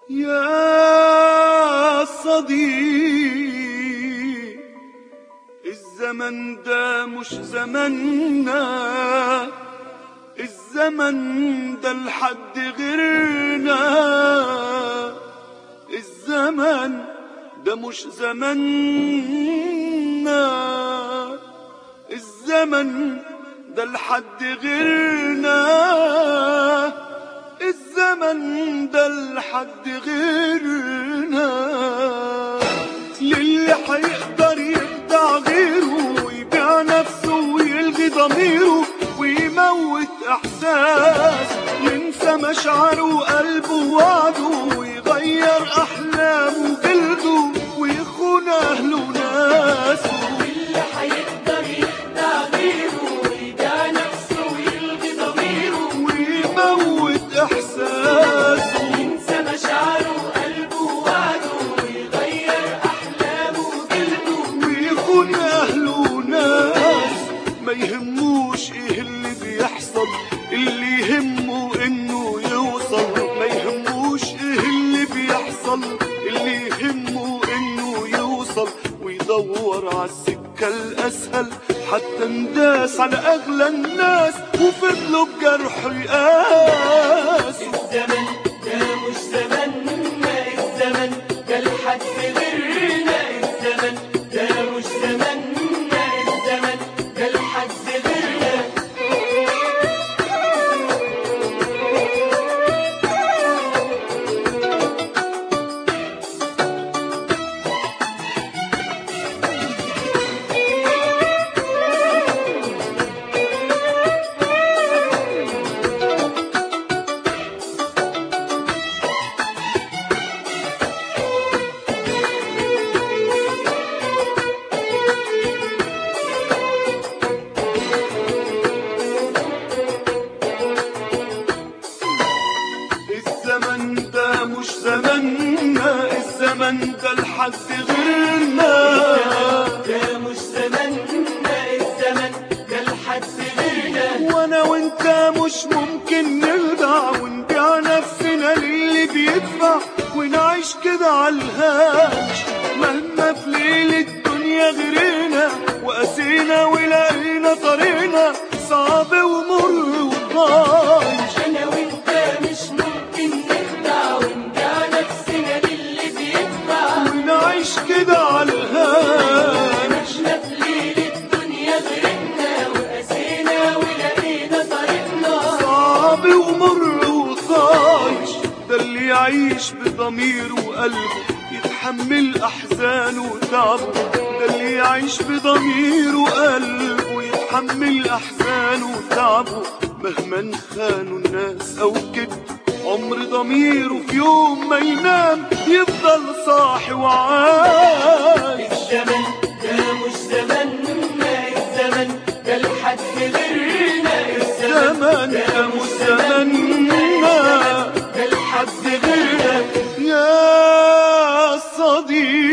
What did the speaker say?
يا صديق الزمن ده مش زمننا الزمن ده لحد غيرنا الزمن ده مش زمننا الزمن ده لحد غيرنا الزمن ده لحد غيرنا للي هيقدر يخدع غيره ويبيع نفسه ويلغي ضميره ويموت احساس ينسى مشاعره وقلبه ووعده ويغير احلامه وجلده ويخون اهله وناسه اللي هيقدر يخدع غيره ويبيع نفسه ويلغي ضميره ويموت احساسه ينسى مشاعره وقلبه ووعده ويغير أحلامه وجلده ويخون اهله وناس ما يهموش ايه اللي بيحصل اللي يهمه انه يوصل ما يهموش ايه اللي بيحصل اللي يهمه انه يوصل ويدور على السكة الاسهل حتى نداس على اغلى الناس وفضلوا بجرحه يقاسوا الزمن ده مش زمننا الزمن ده لحد غيرنا الزمن ده مش زمننا الزمن ده لحد غيرنا الزمن ده مش زمننا الزمن ده لحد غيرنا ده مش زمننا الزمن ده لحد غيرنا وانا وانت مش ممكن نرجع ونبيع نفسنا للي بيدفع ونعيش كده على الهامش مهما في ليل الدنيا غيرنا وقاسينا ولقينا طريقنا صعب ومر وضايش انا وانت مش ممكن نخدع ونبيع نفسنا للي بيدفع ونعيش كده على الهامش عشنا في ليل الدنيا غيرنا وقاسينا ولقينا طريقنا صعب ومر وطايش ده اللي يعيش بضميره وقلبه يتحمل أحزانه وتعبه ده اللي يعيش بضميره وقلبه يتحمل أحزانه وتعبه مهما خانوا الناس أو كده عمر ضميره في يوم ما ينام يفضل صاحي وعايش الزمن ده مش زمننا الزمن ده لحد غيرنا زمن ده مش زمننا ده لحد حد غيرك يا صديق